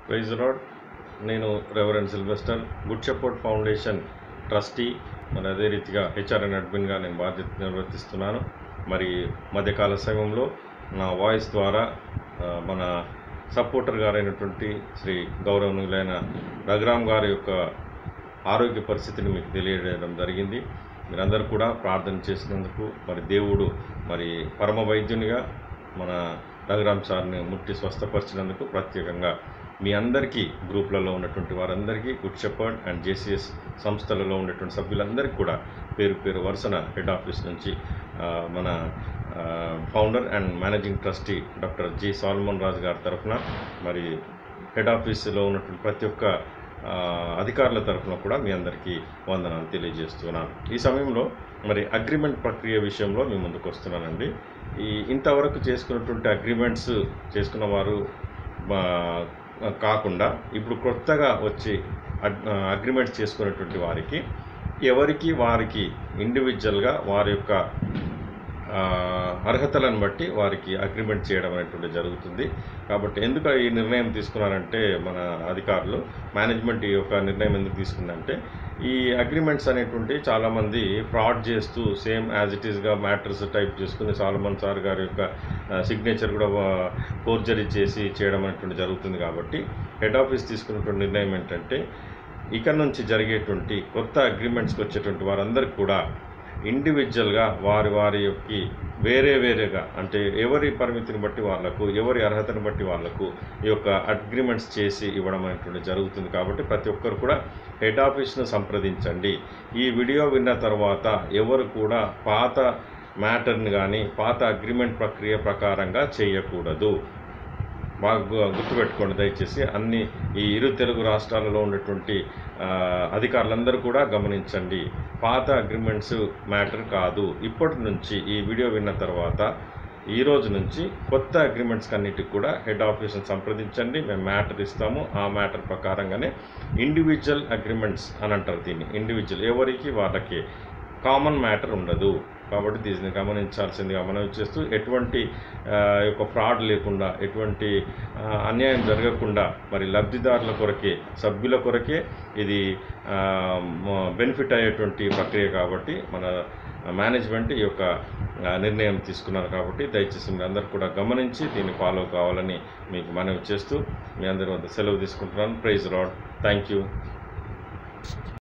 praise lord నేను reverend Sylvester good shepherd foundation trustee మరి అదే రీతిగా హెచ్ఆర్ అండ్ అడ్మిన్గా నేను బాధ్యత నిర్వర్తిస్తున్నాను మరి మధ్యకాల సమయంలో నా వాయిస్ ద్వారా ఆ, మన సపోర్టర్ గారైనటువంటి శ్రీ గౌరవనీయులైన రఘురామ్ గారి యొక్క ఆరోగ్య పరిస్థితిని మీకు తెలియజేయడం జరిగింది మీరందరూ కూడా ప్రార్థన చేసినందుకు మరి దేవుడు మరి పరమ వైద్యునిగా మన రఘురామ్ సార్ని ముట్టి స్వస్థపరిచినందుకు ప్రత్యేకంగా మీ అందరికీ గ్రూప్లలో ఉన్నటువంటి వారందరికీ గుడ్ షెపర్డ్ అండ్ జేసీఎస్ సంస్థలలో ఉన్నటువంటి సభ్యులందరికీ కూడా పేరు పేరు వరుసన హెడ్ ఆఫీస్ నుంచి ఆ, మన founder and managing trustee doctor G Solomon Raju గారి తరఫున మరి హెడ్ ఆఫీసులో ఉన్నటువంటి ప్రతి ఒక్క ఆ, అధికారుల తరఫున కూడా మీ అందరికీ వందనాలు తెలియజేస్తున్నాను ఈ సమయంలో మరి అగ్రిమెంట్ ప్రక్రియ విషయంలో మీ ముందుకు వస్తున్నానండి ఈ ఇంతవరకు చేసుకున్నటువంటి అగ్రిమెంట్స్ చేసుకున్న వారు ఆ, కాకుండా ఇప్పుడు కొత్తగా వచ్చి అగ్రిమెంట్ చేసుకున్నటువంటి వారికి ఎవరికి వారికి ఇండివిజువల్గా వారి యొక్క ఆ, అర్హతలను బట్టి వారికి అగ్రిమెంట్ చేయడం అనేటువంటి జరుగుతుంది కాబట్టి ఎందుకు ఈ నిర్ణయం తీసుకున్నారంటే మన అధికారులు మేనేజ్మెంట్ ఈ యొక్క నిర్ణయం ఎందుకు తీసుకుందంటే ఈ అగ్రిమెంట్స్ అనేటువంటి చాలామంది ఫ్రాడ్ చేస్తూ సేమ్ యాజ్ ఇట్ ఈస్గా మ్యాటర్స్ టైప్ చేసుకుని సాలమన్ సార్ గారి యొక్క సిగ్నేచర్ కూడా ఫోర్జరీ చేసి చేయడం అనేటువంటి జరుగుతుంది కాబట్టి హెడ్ ఆఫీస్ తీసుకున్నటువంటి నిర్ణయం ఏంటంటే ఇక నుంచి జరిగేటువంటి కొత్త అగ్రిమెంట్స్కి వచ్చేటువంటి వారందరికీ కూడా ఇండివిజువల్గా వారి వారి యొక్క వేరే వేరేగా అంటే ఎవరి పరిమితిని బట్టి వాళ్లకు ఎవరి అర్హతను బట్టి వాళ్లకు ఈ యొక్క అగ్రిమెంట్స్ చేసి ఇవ్వడం అనేటువంటి జరుగుతుంది కాబట్టి ప్రతి ఒక్కరు కూడా హెడ్ ఆఫీస్ను సంప్రదించండి ఈ వీడియో విన్న తర్వాత ఎవరు కూడా పాత మ్యాటర్ని కానీ పాత అగ్రిమెంట్ ప్రక్రియ ప్రకారంగా చేయకూడదు బాగా గు- గుర్తుపెట్టుకోండి దయచేసి అన్ని ఈ ఇరు తెలుగు రాష్ట్రాలలో ఉన్నటువంటి ఆ, అధికారులందరూ కూడా గమనించండి పాత అగ్రిమెంట్స్ మ్యాటర్ కాదు ఇప్పటి నుంచి ఈ వీడియో విన్న తర్వాత ఈ రోజు నుంచి కొత్త అగ్రిమెంట్స్ అన్నిటికి కూడా హెడ్ ఆఫీస్ని సంప్రదించండి మేము మ్యాటర్ ఇస్తాము ఆ మ్యాటర్ ప్రకారంగానే ఇండివిజువల్ అగ్రిమెంట్స్ అని అంటారు దీన్ని ఇండివిజువల్ ఎవరికి వాళ్ళకి కామన్ మ్యాటర్ ఉండదు కాబట్టి దీన్ని గమనించాల్సిందిగా మనం చేస్తూ ఎటువంటి ఆ, యొక్క ఫ్రాడ్ లేకుండా ఎటువంటి ఆ, అన్యాయం జరగకుండా మరి లబ్ధిదారుల కొరకే సభ్యుల కొరకే ఇది బెనిఫిట్ అయ్యేటువంటి ప్రక్రియ కాబట్టి మన మేనేజ్మెంట్ ఈ యొక్క ఆ, నిర్ణయం తీసుకున్నారు కాబట్టి దయచేసి మీరు అందరూ కూడా గమనించి దీన్ని ఫాలో కావాలని మీకు మనవి చేస్తూ మీ అందరి వద్ద సెలవు తీసుకుంటున్నాను ప్రైజ్ రాడ్ థ్యాంక్ యూ